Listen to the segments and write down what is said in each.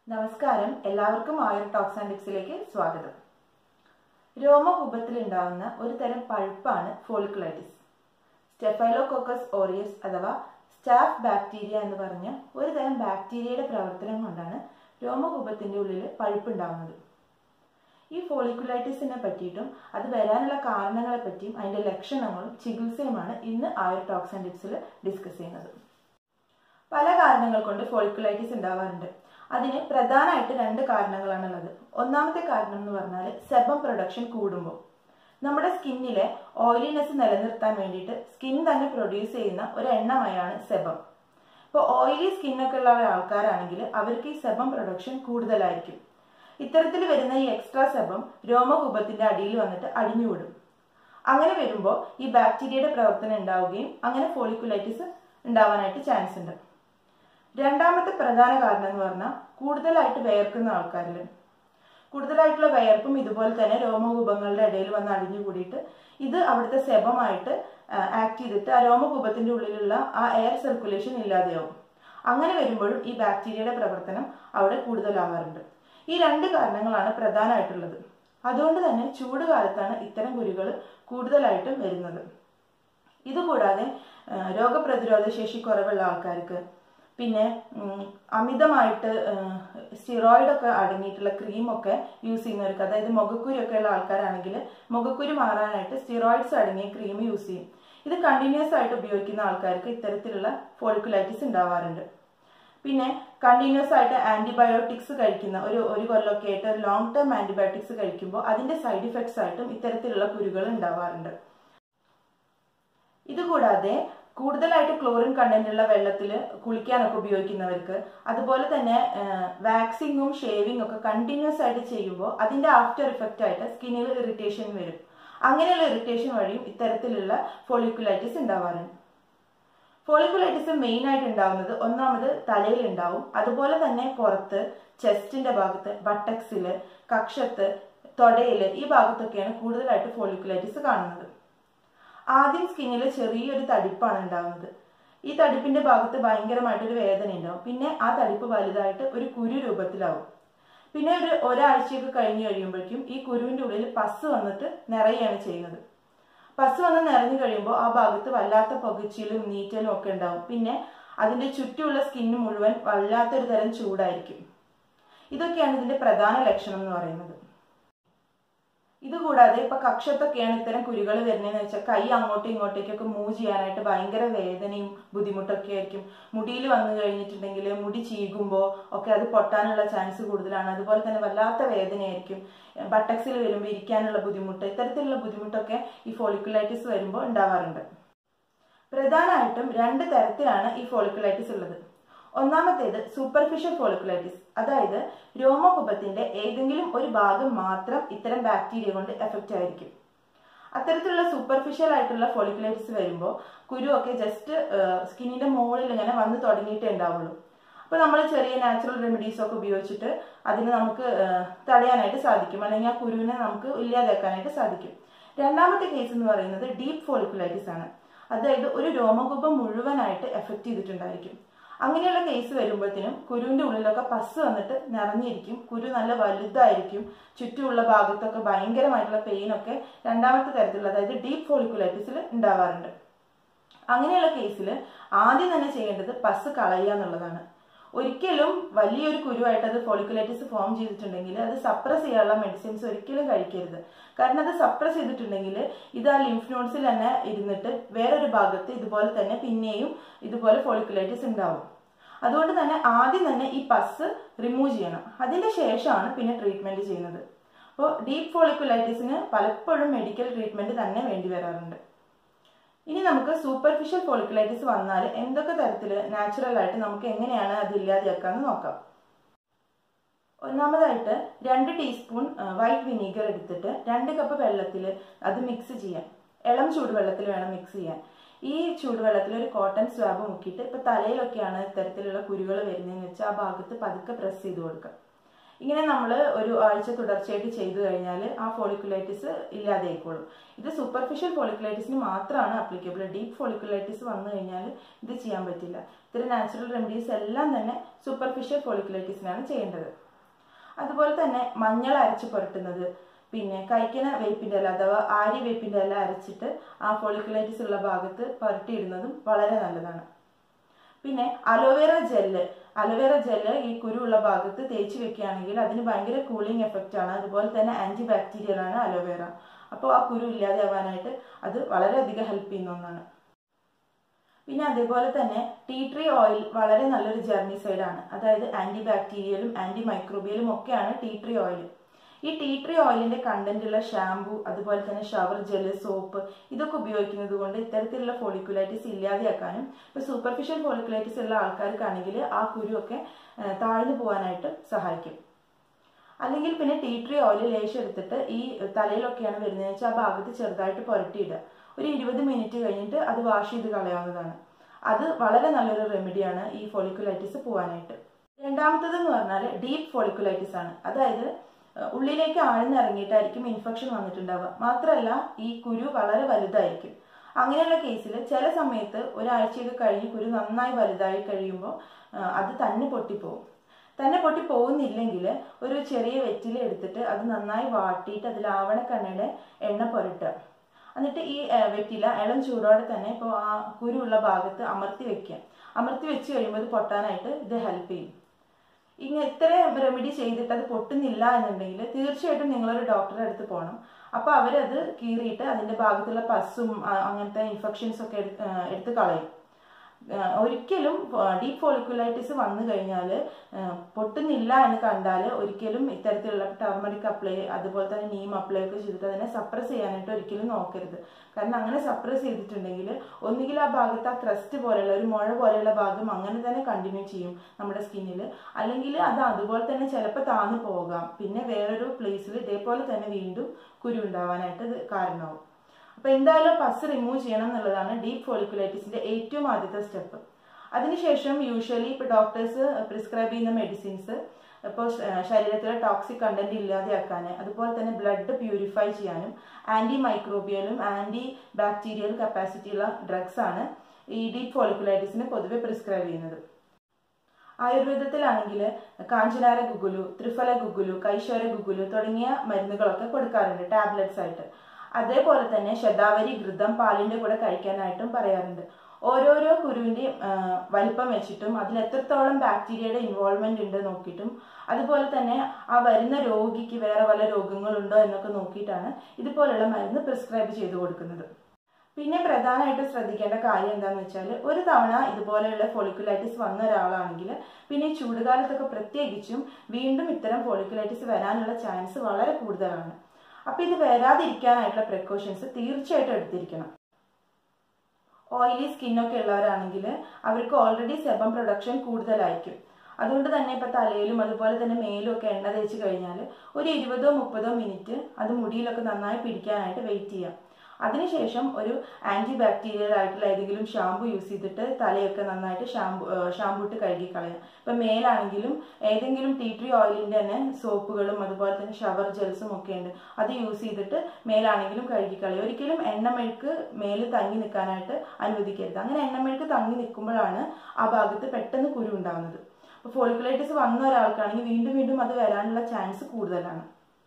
നമസ്കാരം എല്ലാവർക്കും ആയുർ talks and ടിക്സിലേക്ക് സ്വാഗതം രോമകൂപത്തിൽ ഉണ്ടാകുന്ന ഒരു തരം പഴുപ്പാണ് ഫോളിക്കുലൈറ്റിസ് സ്റ്റെഫൈലോകോക്കസ് ഓറിയസ് അഥവാ സ്റ്റാഫ് ബാക്ടീരിയ എന്ന് പറഞ്ഞ ഒരു തരം ബാക്ടീരിയയുടെ പ്രവർത്തനം കൊണ്ടാണ് രോമകൂപത്തിന്റെ ഉള്ളിൽ പഴുപ്പുണ്ടാകുന്നത് ഈ ഫോളിക്കുലൈറ്റിസിനെ പറ്റിയിട്ടും അത് വരാനുള്ള കാരണങ്ങളെ പറ്റിയും അതിന്റെ ലക്ഷണങ്ങളും ചികിത്സയുമാണ് ഇന്ന് ആയുർ ടോക്സ് ആൻഡ് ടിപ്സിൽ ഡിസ്കസ് ചെയ്യുന്നത് പല കാരണങ്ങൾ കൊണ്ട് ഫോളിക്കുലൈറ്റിസ് ഉണ്ടാവാറുണ്ട് അതിന് പ്രധാനമായിട്ട് രണ്ട് കാരണങ്ങളാണുള്ളത് ഒന്നാമത്തെ കാരണം എന്ന് പറഞ്ഞാൽ സെബം പ്രൊഡക്ഷൻ കൂടുമ്പോൾ നമ്മുടെ സ്കിന്നിലെ ഓയിലിനെസ് നിലനിർത്താൻ വേണ്ടിയിട്ട് സ്കിൻ തന്നെ പ്രൊഡ്യൂസ് ചെയ്യുന്ന ഒരു എണ്ണമയാണ് സെബം ഇപ്പോൾ ഓയിലി സ്കിന്നൊക്കെ ഉള്ള ആൾക്കാരാണെങ്കിൽ അവർക്ക് ഈ സെബം പ്രൊഡക്ഷൻ കൂടുതലായിരിക്കും ഇത്തരത്തിൽ വരുന്ന ഈ എക്സ്ട്രാ സെബം രോമകൂപത്തിന്റെ അടിയിൽ വന്നിട്ട് അടിഞ്ഞുവിടും അങ്ങനെ വരുമ്പോൾ ഈ ബാക്ടീരിയയുടെ പ്രവർത്തനം ഉണ്ടാവുകയും അങ്ങനെ ഫോളിക്കുലൈറ്റിസ് ഉണ്ടാവാനായിട്ട് ചാൻസ് ഉണ്ട് രണ്ടാമത്തെ പ്രധാന കാരണം എന്ന് പറഞ്ഞാൽ കൂടുതലായിട്ട് വിയർക്കുന്ന ആൾക്കാരിൽ കൂടുതലായിട്ടുള്ള വിയർപ്പും ഇതുപോലെ തന്നെ രോമകൂപങ്ങളുടെ ഇടയിൽ വന്ന് അടിഞ്ഞു കൂടിയിട്ട് ഇത് അവിടുത്തെ സെബമായിട്ട് ആക്ട് ചെയ്തിട്ട് ആ രോമകൂപത്തിന്റെ ഉള്ളിലുള്ള ആ എയർ സർക്കുലേഷൻ ഇല്ലാതെയാവും അങ്ങനെ വരുമ്പോഴും ഈ ബാക്ടീരിയയുടെ പ്രവർത്തനം അവിടെ കൂടുതലാവാറുണ്ട് ഈ രണ്ട് കാരണങ്ങളാണ് പ്രധാനമായിട്ടുള്ളത് അതുകൊണ്ട് തന്നെ ചൂട് കാലത്താണ് ഇത്തരം കുരുകൾ കൂടുതലായിട്ടും വരുന്നത് ഇതുകൂടാതെ രോഗപ്രതിരോധ ശേഷി കുറവുള്ള ആൾക്കാർക്ക് പിന്നെ അമിതമായിട്ട് സ്റ്റിറോയിഡ് ഒക്കെ അടങ്ങിയിട്ടുള്ള ക്രീമൊക്കെ യൂസ് ചെയ്യുന്നവർക്ക് അതായത് മുഖക്കുരു ഒക്കെ ഉള്ള ആൾക്കാരാണെങ്കിൽ മുഖക്കുരു മാറാനായിട്ട് സ്റ്റിറോയിഡ്സ് അടങ്ങിയ ക്രീം യൂസ് ചെയ്യും ഇത് കണ്ടിന്യൂസ് ആയിട്ട് ഉപയോഗിക്കുന്ന ആൾക്കാർക്ക് ഇത്തരത്തിലുള്ള ഫോളിക്കുലൈറ്റിസ് ഉണ്ടാവാറുണ്ട് പിന്നെ കണ്ടിന്യൂസ് ആയിട്ട് ആന്റിബയോട്ടിക്സ് കഴിക്കുന്ന ഒരു ഒരു കൊല്ലമൊക്കെ ആയിട്ട് ഒരു ലോങ് ടേം ആന്റിബയോട്ടിക്സ് കഴിക്കുമ്പോൾ അതിന്റെ സൈഡ് ഇഫക്ട്സ് ആയിട്ടും ഇത്തരത്തിലുള്ള കുരുകൾ ഉണ്ടാവാറുണ്ട് ഇതുകൂടാതെ കൂടുതലായിട്ട് ക്ലോറിൻ കണ്ടന്റ് ഉള്ള വെള്ളത്തിൽ കുളിക്കാനൊക്കെ ഉപയോഗിക്കുന്നവർക്ക് അതുപോലെ തന്നെ വാക്സിങ്ങും ഷേവിംഗ് ഒക്കെ കണ്ടിന്യൂസ് ആയിട്ട് ചെയ്യുമ്പോൾ അതിന്റെ ആഫ്റ്റർ ഇഫക്റ്റ് ആയിട്ട് സ്കിന്നിൽ ഇറിറ്റേഷൻ വരും അങ്ങനെയുള്ള ഇറിറ്റേഷൻ വഴിയും ഇത്തരത്തിലുള്ള ഫോളിക്കുലൈറ്റിസ് ഉണ്ടാവാറുണ്ട് ഫോളിക്കുലൈറ്റിസ് മെയിൻ ആയിട്ട് ഉണ്ടാവുന്നത് ഒന്നാമത് തലയിൽ ഉണ്ടാവും അതുപോലെ തന്നെ പുറത്ത് ചെസ്റ്റിന്റെ ഭാഗത്ത് ബട്ടക്സില് കക്ഷത്ത് തൊടയില് ഈ ഭാഗത്തൊക്കെയാണ് കൂടുതലായിട്ട് ഫോളിക്കുലൈറ്റിസ് കാണുന്നത് ആദ്യം സ്കിന്നിൽ ചെറിയൊരു തടിപ്പാണ് ഉണ്ടാകുന്നത് ഈ തടിപ്പിന്റെ ഭാഗത്ത് ഭയങ്കരമായിട്ടൊരു വേദന ഉണ്ടാവും പിന്നെ ആ തടിപ്പ് വലുതായിട്ട് ഒരു കുരു രൂപത്തിലാവും പിന്നെ ഒരു ഒരാഴ്ചയൊക്കെ കഴിഞ്ഞ് കഴിയുമ്പോഴേക്കും ഈ കുരുവിന്റെ ഉള്ളിൽ പസ് വന്നിട്ട് നിറയുകയാണ് ചെയ്യുന്നത് പസ് വന്ന് നിറഞ്ഞു കഴിയുമ്പോൾ ആ ഭാഗത്ത് വല്ലാത്ത പുകച്ചിലും നീറ്റലും ഒക്കെ ഉണ്ടാവും പിന്നെ അതിന്റെ ചുറ്റുമുള്ള സ്കിന്ന് മുഴുവൻ വല്ലാത്തൊരു തരം ചൂടായിരിക്കും ഇതൊക്കെയാണ് ഇതിന്റെ പ്രധാന ലക്ഷണം എന്ന് പറയുന്നത് ഇതുകൂടാതെ ഇപ്പൊ കക്ഷത്തൊക്കെയാണ് ഇത്തരം കുരുകൾ വരുന്നതെന്ന് വെച്ചാൽ കൈ അങ്ങോട്ടും ഇങ്ങോട്ടേക്കൊക്കെ മൂവ് ചെയ്യാനായിട്ട് ഭയങ്കര വേദനയും ബുദ്ധിമുട്ടൊക്കെ ആയിരിക്കും മുടിയിൽ വന്നു കഴിഞ്ഞിട്ടുണ്ടെങ്കിൽ മുടി ചീകുമ്പോൾ ഒക്കെ അത് പൊട്ടാനുള്ള ചാൻസ് കൂടുതലാണ് അതുപോലെ തന്നെ വല്ലാത്ത വേദനയായിരിക്കും ബട്ടക്സിൽ വരുമ്പോൾ ഇരിക്കാനുള്ള ബുദ്ധിമുട്ട് ഇത്തരത്തിലുള്ള ബുദ്ധിമുട്ടൊക്കെ ഈ ഫോളിക്കുലൈറ്റിസ് വരുമ്പോൾ ഉണ്ടാവാറുണ്ട് പ്രധാനമായിട്ടും രണ്ട് തരത്തിലാണ് ഈ ഫോളിക്കുലൈറ്റിസ് ഉള്ളത് ഒന്നാമത്തേത് സൂപ്പർഫിഷ്യൽ ഫോളിക്കുലൈറ്റിസ് അതായത് രോമകുപത്തിന്റെ ഏതെങ്കിലും ഒരു ഭാഗം മാത്രം ഇത്തരം ബാക്ടീരിയ കൊണ്ട് എഫക്റ്റ് ആയിരിക്കും അത്തരത്തിലുള്ള സൂപ്പർഫിഷ്യൽ ആയിട്ടുള്ള ഫോളിക്കുലൈറ്റിസ് വരുമ്പോൾ കുരുവൊക്കെ ജസ്റ്റ് സ്കിന്നിന്റെ മുകളിൽ ഇങ്ങനെ വന്ന് തുടങ്ങിയിട്ടേ ഉണ്ടാവുള്ളൂ അപ്പോൾ നമ്മൾ ചെറിയ നാച്ചുറൽ റെമഡീസ് ഒക്കെ ഉപയോഗിച്ചിട്ട് അതിന് നമുക്ക് തടയാനായിട്ട് സാധിക്കും അല്ലെങ്കിൽ ആ കുരുവിനെ നമുക്ക് ഇല്ലാതാക്കാനായിട്ട് സാധിക്കും രണ്ടാമത്തെ കേസ് എന്ന് പറയുന്നത് ഡീപ്പ് ഫോളിക്കുലൈറ്റിസ് ആണ് അതായത് ഒരു രോമകൂപം മുഴുവനായിട്ട് എഫക്റ്റ് ചെയ്തിട്ടുണ്ടായിരിക്കും അങ്ങനെയുള്ള കേസ് വരുമ്പോഴത്തേനും കുരുവിന്റെ ഉള്ളിലൊക്കെ പസ് വന്നിട്ട് നിറഞ്ഞിരിക്കും കുരു നല്ല വലുതായിരിക്കും ചുറ്റുമുള്ള ഭാഗത്തൊക്കെ ഭയങ്കരമായിട്ടുള്ള പെയിൻ ഒക്കെ രണ്ടാമത്തെ തരത്തിലുള്ള അതായത് ഡീപ്പ് ഫോളിക്കുലൈറ്റിസിൽ ഉണ്ടാവാറുണ്ട് അങ്ങനെയുള്ള കേസിൽ ആദ്യം തന്നെ ചെയ്യേണ്ടത് പസ് കളയുക എന്നുള്ളതാണ് ഒരിക്കലും വലിയൊരു കുരുവായിട്ട് അത് ഫോളിക്കുലൈറ്റിസ് ഫോം ചെയ്തിട്ടുണ്ടെങ്കിൽ അത് സപ്രസ് ചെയ്യാനുള്ള മെഡിസിൻസ് ഒരിക്കലും കഴിക്കരുത് കാരണം അത് സപ്രസ് ചെയ്തിട്ടുണ്ടെങ്കിൽ ഇത് ആ ലിംഫ് നോട്ട്സിൽ തന്നെ ഇരുന്നിട്ട് വേറൊരു ഭാഗത്ത് ഇതുപോലെ തന്നെ പിന്നെയും ഇതുപോലെ ഫോളിക്കുലൈറ്റിസ് ഉണ്ടാവും അതുകൊണ്ട് തന്നെ ആദ്യം തന്നെ ഈ പസ് റിമൂവ് ചെയ്യണം അതിന്റെ ശേഷമാണ് പിന്നെ ട്രീറ്റ്മെന്റ് ചെയ്യുന്നത് അപ്പോൾ ഡീപ്പ് ഫോളിക്കുലൈറ്റിസിന് പലപ്പോഴും മെഡിക്കൽ ട്രീറ്റ്മെന്റ് തന്നെ വേണ്ടി വരാറുണ്ട് ഇനി നമുക്ക് സൂപ്പർഫിഷ്യൽ ഫോളിക്കുലൈറ്റിസ് വന്നാൽ എന്തൊക്കെ തരത്തിൽ നാച്ചുറൽ ആയിട്ട് നമുക്ക് എങ്ങനെയാണ് അത് ഇല്ലാതെയാക്കാന്ന് നോക്കാം ഒന്നാമതായിട്ട് രണ്ട് ടീസ്പൂൺ വൈറ്റ് വിനീഗർ എടുത്തിട്ട് രണ്ട് കപ്പ് വെള്ളത്തിൽ അത് മിക്സ് ചെയ്യാം ഇളം ചൂടുവെള്ളത്തിൽ വേണം മിക്സ് ചെയ്യാൻ ഈ ചൂടുവെള്ളത്തിൽ ഒരു കോട്ടൺ സ്വാബ് മുക്കിയിട്ട് ഇപ്പൊ തലയിലൊക്കെയാണ് ഇത്തരത്തിലുള്ള കുരുകൾ വരുന്നതെന്ന് വെച്ചാൽ ആ ഭാഗത്ത് പതുക്കെ പ്രസ് ചെയ്ത് കൊടുക്കുക ഇങ്ങനെ നമ്മൾ ഒരു ആഴ്ച തുടർച്ചയായിട്ട് ചെയ്തു കഴിഞ്ഞാൽ ആ ഫോളിക്കുലൈറ്റിസ് ഇല്ലാതെയായിക്കോളും ഇത് സൂപ്പർഫിഷ്യൽ ഫോളിക്കുലൈറ്റിസിന് മാത്രമാണ് അപ്ലിക്കബിൾ ഡീപ്പ് ഫോളിക്കുലൈറ്റിസ് വന്നു കഴിഞ്ഞാൽ ഇത് ചെയ്യാൻ പറ്റില്ല ഇത്തരം നാച്ചുറൽ റെമഡീസ് എല്ലാം തന്നെ സൂപ്പർഫിഷ്യൽ ഫോളിക്കുലൈറ്റിസിനാണ് ചെയ്യേണ്ടത് അതുപോലെ തന്നെ മഞ്ഞൾ അരച്ച് പുരട്ടുന്നത് പിന്നെ കഴിക്കുന്ന വേപ്പിൻ്റെ ഇല അഥവാ ആരി വേപ്പിൻ്റെ ഇല അരച്ചിട്ട് ആ ഫോളിക്കുലൈറ്റിസ് ഉള്ള ഭാഗത്ത് പുരട്ടിയിടുന്നതും വളരെ നല്ലതാണ് പിന്നെ അലോവേറ ജെല്ല് അലോവേറ ജെല്ല് ഈ കുരുള്ള ഭാഗത്ത് തേച്ച് വെക്കുകയാണെങ്കിൽ അതിന് ഭയങ്കര കൂളിംഗ് എഫക്റ്റ് ആണ് അതുപോലെ തന്നെ ആന്റി ബാക്ടീരിയൽ ആണ് അലോവേറ അപ്പോൾ ആ കുരു ഇല്ലാതെയാവാനായിട്ട് അത് വളരെയധികം ഹെൽപ്പ് ചെയ്യുന്ന ഒന്നാണ് പിന്നെ അതേപോലെ തന്നെ ടീ ട്രീ ഓയിൽ വളരെ നല്ലൊരു ജെർമിസൈഡ് ആണ് അതായത് ആന്റി ബാക്ടീരിയലും ആന്റി മൈക്രോബിയലും ഒക്കെയാണ് ടീ ട്രീ ഓയിൽ ഈ ടീ ട്രീ ഓയിലിന്റെ കണ്ടന്റുള്ള ഷാംപൂ അതുപോലെ തന്നെ ഷവർ ജെല്ല് സോപ്പ് ഇതൊക്കെ ഉപയോഗിക്കുന്നത് കൊണ്ട് ഇത്തരത്തിലുള്ള ഫോളിക്കുലൈറ്റിസ് ഇല്ലാതെയാക്കാനും ഇപ്പൊ സൂപ്പർഫിഷ്യൽ ഫോളിക്കുലൈറ്റിസ് ഉള്ള ആൾക്കാർക്കാണെങ്കിൽ ആ കുരുവൊക്കെ താഴ്ന്നു പോകാനായിട്ട് സഹായിക്കും അല്ലെങ്കിൽ പിന്നെ ടീ ട്രീ ഓയിൽ ലേശം എടുത്തിട്ട് ഈ തലയിലൊക്കെയാണ് വരുന്നതെന്ന് വെച്ചാൽ ആ ഭാഗത്ത് ചെറുതായിട്ട് പുരട്ടിയിടുക ഒരു ഇരുപത് മിനിറ്റ് കഴിഞ്ഞിട്ട് അത് വാഷ് ചെയ്ത് കളയാവുന്നതാണ് അത് വളരെ നല്ലൊരു റെമഡിയാണ് ഈ ഫോളിക്കുലൈറ്റിസ് പോകാനായിട്ട് രണ്ടാമത്തതെന്ന് പറഞ്ഞാൽ ഡീപ്പ് ഫോളിക്കുലൈറ്റിസ് ആണ് അതായത് ഉള്ളിലേക്ക് ആഴ്ന്നിറങ്ങിയിട്ടായിരിക്കും ഇൻഫെക്ഷൻ വന്നിട്ടുണ്ടാവുക മാത്രമല്ല ഈ കുരു വളരെ വലുതായിരിക്കും അങ്ങനെയുള്ള കേസിൽ ചില സമയത്ത് ഒരാഴ്ചയൊക്കെ കഴിഞ്ഞ് കുരു നന്നായി വലുതായി കഴിയുമ്പോൾ അത് തന്നെ പൊട്ടിപ്പോവും തന്നെ പൊട്ടി പോകുന്നില്ലെങ്കിൽ ഒരു ചെറിയ വെറ്റില എടുത്തിട്ട് അത് നന്നായി വാട്ടിയിട്ട് അതിൽ ആവണക്കണ്ണയുടെ എണ്ണ പുരട്ടുക എന്നിട്ട് ഈ വെറ്റില ഇളം ചൂടോടെ തന്നെ ഇപ്പോൾ ആ കുരുള്ള ഭാഗത്ത് അമർത്തി വെക്കുക അമർത്തി വെച്ച് കഴിയുമ്പോൾ ഇത് പൊട്ടാനായിട്ട് ഇത് ഹെൽപ്പ് ചെയ്യും ഇങ്ങനെ ഇത്രയും റെമഡി ചെയ്തിട്ട് അത് പൊട്ടുന്നില്ല എന്നുണ്ടെങ്കിൽ തീർച്ചയായിട്ടും നിങ്ങളൊരു ഡോക്ടറെ അടുത്ത് പോകണം അപ്പോൾ അവരത് കീറിയിട്ട് അതിൻ്റെ ഭാഗത്തുള്ള പസ്സും അങ്ങനത്തെ ഇൻഫെക്ഷൻസ് ഒക്കെ എടുത്ത് കളയും ഒരിക്കലും ഡീപ്പ് ഫോളിക്കുലൈറ്റിസ് വന്നു കഴിഞ്ഞാൽ പൊട്ടുന്നില്ല എന്ന് കണ്ടാൽ ഒരിക്കലും ഇത്തരത്തിലുള്ള ടർമറിക് അപ്ലൈ അതുപോലെ തന്നെ നീം അപ്ലൈ ഒക്കെ ചെയ്തിട്ട് അതിനെ സപ്രസ് ചെയ്യാനായിട്ട് ഒരിക്കലും നോക്കരുത് കാരണം അങ്ങനെ സപ്രസ് ചെയ്തിട്ടുണ്ടെങ്കിൽ ഒന്നുകിൽ ആ ഭാഗത്ത് ആ ക്രസ്റ്റ് പോലെയുള്ള ഒരു മുഴ പോലെയുള്ള ഭാഗം അങ്ങനെ തന്നെ കണ്ടിന്യൂ ചെയ്യും നമ്മുടെ സ്കിന്നിൽ അല്ലെങ്കിൽ അത് അതുപോലെ തന്നെ ചിലപ്പോൾ താന്നു പോകാം പിന്നെ വേറൊരു പ്ലേസിൽ ഇതേപോലെ തന്നെ വീണ്ടും കുരു ഉണ്ടാവാനായിട്ട് ഇത് കാരണമാവും അപ്പൊ എന്തായാലും പസ് റിമൂവ് ചെയ്യണം എന്നുള്ളതാണ് ഡീപ്പ് ഫോളിക്കുലൈറ്റിസിന്റെ ഏറ്റവും ആദ്യത്തെ സ്റ്റെപ്പ് അതിനുശേഷം യൂഷ്വലി ഇപ്പോൾ ഡോക്ടേഴ്സ് പ്രിസ്ക്രൈബ് ചെയ്യുന്ന മെഡിസിൻസ് ഇപ്പോൾ ശരീരത്തിലെ ടോക്സിക് കണ്ടന്റ് ഇല്ലാതെയാക്കാൻ അതുപോലെ തന്നെ ബ്ലഡ് പ്യൂരിഫൈ ചെയ്യാനും ആന്റി മൈക്രോബിയലും ആന്റി ബാക്ടീരിയൽ കപ്പാസിറ്റി ഉള്ള ഡ്രഗ്സ് ആണ് ഈ ഡീപ്പ് ഫോളിക്കുലൈറ്റിസിന് പൊതുവെ പ്രിസ്ക്രൈബ് ചെയ്യുന്നത് ആയുർവേദത്തിലാണെങ്കിൽ കാഞ്ചനാര ഗുഗുലു ത്രിഫല ഗുഗുലു കൈശോര ഗുഗുലു തുടങ്ങിയ മരുന്നുകളൊക്കെ കൊടുക്കാറുണ്ട് ടാബ്ലറ്റ്സ് ആയിട്ട് അതേപോലെ തന്നെ ശതാവരി ഘൃതം പാലിന്റെ കൂടെ കഴിക്കാനായിട്ടും പറയാറുണ്ട് ഓരോരോ കുരുവിന്റെ വലിപ്പം വെച്ചിട്ടും അതിൽ എത്രത്തോളം ബാക്ടീരിയയുടെ ഇൻവോൾവ്മെന്റ് ഉണ്ട് നോക്കിയിട്ടും അതുപോലെ തന്നെ ആ വരുന്ന രോഗിക്ക് വേറെ വല്ല രോഗങ്ങളുണ്ടോ എന്നൊക്കെ നോക്കിയിട്ടാണ് ഇതുപോലുള്ള മരുന്ന് പ്രിസ്ക്രൈബ് ചെയ്തു കൊടുക്കുന്നത് പിന്നെ പ്രധാനമായിട്ടും ശ്രദ്ധിക്കേണ്ട കാര്യം എന്താണെന്ന് വെച്ചാൽ ഒരു തവണ ഇതുപോലെയുള്ള ഫോളിക്കുലൈറ്റിസ് വന്ന ഒരാളാണെങ്കിൽ പിന്നെ ഈ ചൂടുകാലത്തൊക്കെ പ്രത്യേകിച്ചും വീണ്ടും ഇത്തരം ഫോളിക്കുലൈറ്റിസ് വരാനുള്ള ചാൻസ് വളരെ കൂടുതലാണ് അപ്പൊ ഇത് വരാതിരിക്കാനായിട്ടുള്ള പ്രിക്കോഷൻസ് തീർച്ചയായിട്ടും എടുത്തിരിക്കണം ഓയിലി സ്കിന്നൊക്കെ ഉള്ളവരാണെങ്കിൽ അവർക്ക് ഓൾറെഡി സെബം പ്രൊഡക്ഷൻ കൂടുതലായിരിക്കും അതുകൊണ്ട് തന്നെ ഇപ്പൊ തലയിലും അതുപോലെ തന്നെ മേലും ഒക്കെ എണ്ണ തേച്ച് കഴിഞ്ഞാൽ ഒരു ഇരുപതോ മുപ്പതോ മിനിറ്റ് അത് മുടിയിലൊക്കെ നന്നായി പിടിക്കാനായിട്ട് വെയിറ്റ് ചെയ്യാം അതിനുശേഷം ഒരു ആന്റി ബാക്ടീരിയൽ ആയിട്ടുള്ള ഏതെങ്കിലും ഷാമ്പു യൂസ് ചെയ്തിട്ട് തലയൊക്കെ നന്നായിട്ട് ഷാമ്പു ഷാമ്പു ഇട്ട് കഴുകി കളയാം ഇപ്പൊ മേലാണെങ്കിലും ഏതെങ്കിലും ടീ ട്രീ ഓയിലിന്റെ തന്നെ സോപ്പുകളും അതുപോലെ തന്നെ ഷവർ ജെൽസും ഒക്കെ ഉണ്ട് അത് യൂസ് ചെയ്തിട്ട് മേലാണെങ്കിലും കഴുകി കളയും ഒരിക്കലും എണ്ണമെഴുക്ക് മേല് തങ്ങി നിൽക്കാനായിട്ട് അനുവദിക്കരുത് അങ്ങനെ എണ്ണമെഴുക്ക് തങ്ങി നിൽക്കുമ്പോഴാണ് ആ ഭാഗത്ത് പെട്ടെന്ന് കുരു ഉണ്ടാവുന്നത് അപ്പോൾ ഫോളിക്കുലൈറ്റിസ് വന്ന ഒരാൾക്കാണെങ്കിൽ വീണ്ടും വീണ്ടും അത് വരാനുള്ള ചാൻസ് കൂടുതലാണ്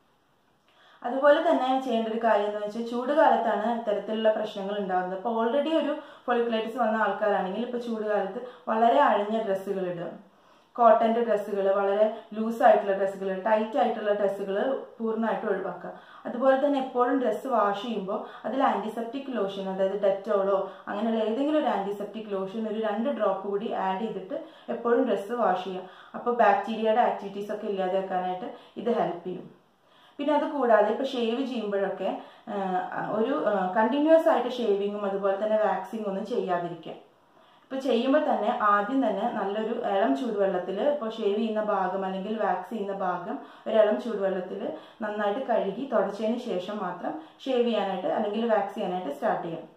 അതുപോലെ തന്നെ ചെയ്യേണ്ട ഒരു കാര്യം എന്ന് വെച്ചാൽ ചൂട് കാലത്താണ് ഇത്തരത്തിലുള്ള പ്രശ്നങ്ങൾ ഉണ്ടാകുന്നത് അപ്പോൾ ഓൾറെഡി ഒരു ഫോളിക്കുലൈറ്റിസ് വന്ന ആൾക്കാരാണെങ്കിൽ ഇപ്പോൾ ചൂട് കാലത്ത് വളരെ അഴിഞ്ഞ ഡ്രസ്സുകൾ ഇടുക കോട്ടന്റെ ഡ്രസ്സുകൾ വളരെ ലൂസ് ആയിട്ടുള്ള ഡ്രസ്സുകൾ ടൈറ്റ് ആയിട്ടുള്ള ഡ്രസ്സുകൾ പൂർണ്ണമായിട്ടും ഒഴിവാക്കുക അതുപോലെ തന്നെ എപ്പോഴും ഡ്രസ്സ് വാഷ് ചെയ്യുമ്പോൾ അതിൽ ആന്റിസെപ്റ്റിക് ലോഷൻ അതായത് ഡെറ്റോളോ അങ്ങനെയുള്ള ഏതെങ്കിലും ഒരു ആന്റിസെപ്റ്റിക് ലോഷൻ ഒരു രണ്ട് ഡ്രോപ്പ് കൂടി ആഡ് ചെയ്തിട്ട് എപ്പോഴും ഡ്രസ്സ് വാഷ് ചെയ്യുക അപ്പോൾ ബാക്ടീരിയയുടെ ആക്ടിവിറ്റീസ് ഒക്കെ ഇല്ലാതാക്കാനായിട്ട് ഇത് ഹെൽപ്പ് ചെയ്യും പിന്നെ അത് കൂടാതെ ഇപ്പൊ ഷേവ് ചെയ്യുമ്പോഴൊക്കെ ഒരു കണ്ടിന്യൂസ് ആയിട്ട് ഷേവിങ്ങും അതുപോലെ തന്നെ വാക്സിംഗ് ഒന്നും ചെയ്യാതിരിക്കുക ഇപ്പൊ ചെയ്യുമ്പോൾ തന്നെ ആദ്യം തന്നെ നല്ലൊരു ഇളം ചൂടുവെള്ളത്തിൽ ഇപ്പോൾ ഷേവ് ചെയ്യുന്ന ഭാഗം അല്ലെങ്കിൽ വാക്സ് ചെയ്യുന്ന ഭാഗം ഒരു ഇളം ചൂടുവെള്ളത്തിൽ നന്നായിട്ട് കഴുകി തുടച്ചതിന് ശേഷം മാത്രം ഷേവ് ചെയ്യാനായിട്ട് അല്ലെങ്കിൽ വാക്സ് ചെയ്യാനായിട്ട് സ്റ്റാർട്ട് ചെയ്യാം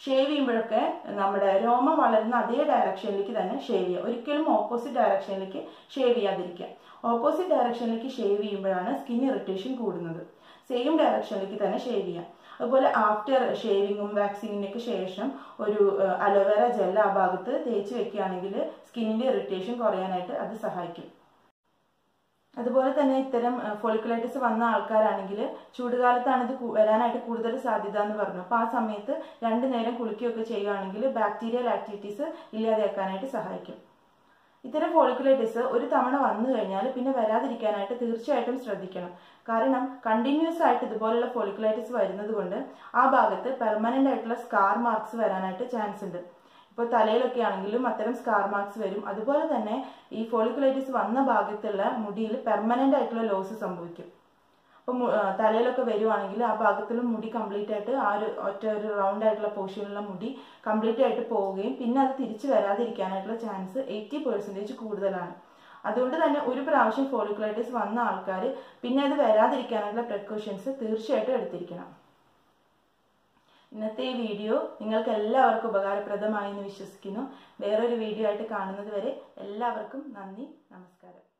ഷേവ് ചെയ്യുമ്പോഴൊക്കെ നമ്മുടെ രോമം വളരുന്ന അതേ ഡയറക്ഷനിലേക്ക് തന്നെ ഷേവ് ചെയ്യുക ഒരിക്കലും ഓപ്പോസിറ്റ് ഡയറക്ഷനിലേക്ക് ഷേവ് ചെയ്യാതിരിക്കുക ഓപ്പോസിറ്റ് ഡയറക്ഷനിലേക്ക് ഷേവ് ചെയ്യുമ്പോഴാണ് സ്കിൻ ഇറിറ്റേഷൻ കൂടുന്നത് സെയിം ഡയറക്ഷനിലേക്ക് തന്നെ ഷേവ് ചെയ്യാം അതുപോലെ ആഫ്റ്റർ ഷേവിങ്ങും വാക്സിങ്ങിനൊക്കെ ശേഷം ഒരു അലോവേറ ജെൽ ആ ഭാഗത്ത് തേച്ച് വെക്കുകയാണെങ്കിൽ സ്കിന്നിന്റെ ഇറിറ്റേഷൻ കുറയാനായിട്ട് അത് സഹായിക്കും അതുപോലെ തന്നെ ഇത്തരം ഫോളിക്കുലൈറ്റിസ് വന്ന ആൾക്കാരാണെങ്കിൽ ചൂടുകാലത്താണ് ഇത് വരാനായിട്ട് കൂടുതൽ സാധ്യത എന്ന് പറഞ്ഞു അപ്പോൾ ആ സമയത്ത് രണ്ടു നേരം കുളിക്കുകയൊക്കെ ചെയ്യുകയാണെങ്കിൽ ബാക്ടീരിയൽ ആക്ടിവിറ്റീസ് ഇല്ലാതെയാക്കാനായിട്ട് സഹായിക്കും ഇത്തരം ഫോളിക്കുലൈറ്റിസ് ഒരു തവണ വന്നു കഴിഞ്ഞാൽ പിന്നെ വരാതിരിക്കാനായിട്ട് തീർച്ചയായിട്ടും ശ്രദ്ധിക്കണം കാരണം കണ്ടിന്യൂസ് ആയിട്ട് ഇതുപോലുള്ള ഫോളിക്കുലൈറ്റിസ് വരുന്നത് കൊണ്ട് ആ ഭാഗത്ത് പെർമനന്റ് ആയിട്ടുള്ള സ്കാർ മാർക്സ് വരാനായിട്ട് ചാൻസ് ഉണ്ട് ഇപ്പോൾ തലയിലൊക്കെ ആണെങ്കിലും അത്തരം സ്കാർ മാർക്സ് വരും അതുപോലെ തന്നെ ഈ ഫോളിക്കുലൈറ്റിസ് വന്ന ഭാഗത്തുള്ള മുടിയിൽ പെർമനന്റ് ആയിട്ടുള്ള ലോസ് സംഭവിക്കും അപ്പം തലയിലൊക്കെ വരുവാണെങ്കിൽ ആ ഭാഗത്തുള്ള മുടി കംപ്ലീറ്റ് ആയിട്ട് ആ ഒരു ഒറ്റ ഒരു റൗണ്ട് ആയിട്ടുള്ള പോർഷനിലുള്ള മുടി കംപ്ലീറ്റ് ആയിട്ട് പോവുകയും പിന്നെ അത് തിരിച്ചു വരാതിരിക്കാനായിട്ടുള്ള ചാൻസ് എയ്റ്റി പെർസെൻറ്റേജ് കൂടുതലാണ് അതുകൊണ്ട് തന്നെ ഒരു പ്രാവശ്യം ഫോളിക്കുലൈറ്റിസ് വന്ന ആൾക്കാർ പിന്നെ അത് വരാതിരിക്കാനുള്ള പ്രിക്കോഷൻസ് തീർച്ചയായിട്ടും എടുത്തിരിക്കണം ഇന്നത്തെ ഈ വീഡിയോ നിങ്ങൾക്ക് എല്ലാവർക്കും ഉപകാരപ്രദമായി എന്ന് വിശ്വസിക്കുന്നു വേറൊരു വീഡിയോ ആയിട്ട് കാണുന്നത് വരെ എല്ലാവർക്കും നന്ദി നമസ്കാരം